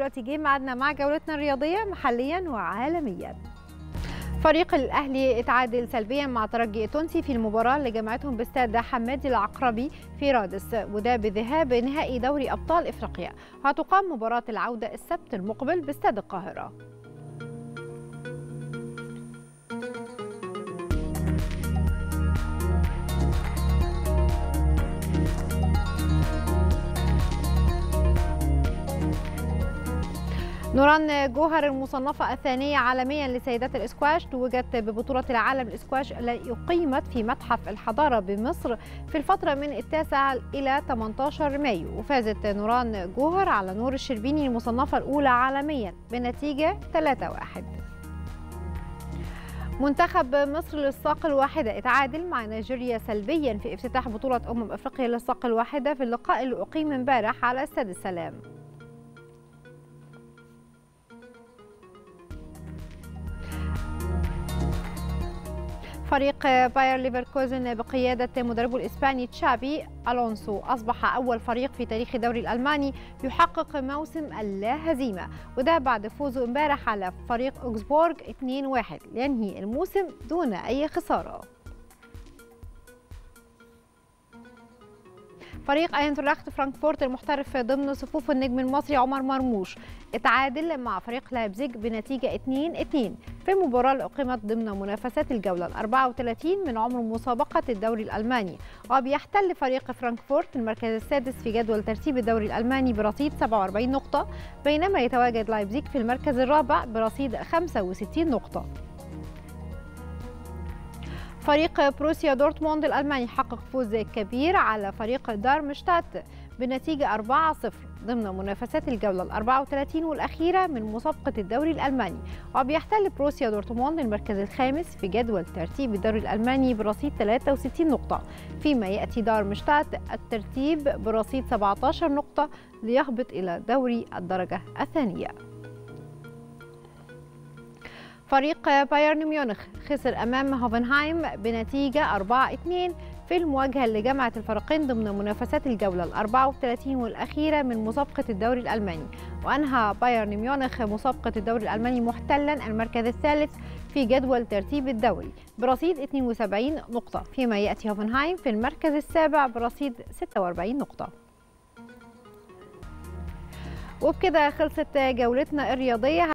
دلوقتي جه ميعادنا مع جولتنا الرياضيه محليا وعالميا فريق الاهلي اتعادل سلبيا مع ترجي التونسي في المباراه اللي جمعتهم باستاد حمادي العقربي في رادس وده بذهاب نهائي دوري ابطال افريقيا هتقام مباراه العوده السبت المقبل باستاد القاهره نوران جوهر المصنفة الثانية عالميا لسيدات الإسكواش توجت ببطولة العالم الإسكواش التي أقيمت في متحف الحضارة بمصر في الفترة من التاسع إلى 18 مايو وفازت نوران جوهر على نور الشربيني المصنفة الأولى عالميا بنتيجة 3-1 منتخب مصر للساق الواحدة اتعادل مع نيجيريا سلبيا في افتتاح بطولة أمم أفريقيا للساق الواحدة في اللقاء اللي أقيم امبارح على استاد السلام فريق باير ليفركوزن بقيادة مدربه الإسباني تشابي ألونسو أصبح أول فريق في تاريخ الدوري الألماني يحقق موسم اللا هزيمة وده بعد فوزه امبارح على فريق أوكسبورغ 2-1 لينهي الموسم دون أي خسارة فريق اينتراخت فرانكفورت المحترف ضمن صفوف النجم المصري عمر مرموش اتعادل مع فريق لايبزيج بنتيجة 2-2 في المباراة اللي أقيمت ضمن منافسات الجولة ال 34 من عمر مسابقة الدوري الألماني وبيحتل فريق فرانكفورت المركز السادس في جدول ترتيب الدوري الألماني برصيد 47 نقطة بينما يتواجد لايبزيج في المركز الرابع برصيد 65 نقطة فريق بروسيا دورتموند الألماني حقق فوز كبير على فريق دارمشتات بنتيجة 4-0 ضمن منافسات الجولة ال 34 والأخيرة من مسابقة الدوري الألماني وبيحتل بروسيا دورتموند المركز الخامس في جدول ترتيب الدوري الألماني برصيد 63 نقطة فيما يأتي دارمشتات الترتيب برصيد 17 نقطة ليهبط إلى دوري الدرجة الثانية فريق بايرن ميونخ خسر أمام هوفنهايم بنتيجة 4-2 في المواجهة اللي جمعت الفريقين ضمن منافسات الجولة ال 34 والأخيرة من مسابقة الدوري الألماني وأنهى بايرن ميونخ مسابقة الدوري الألماني محتلا المركز الثالث في جدول ترتيب الدوري برصيد 72 نقطة فيما يأتي هوفنهايم في المركز السابع برصيد 46 نقطة وبكده خلصت جولتنا الرياضية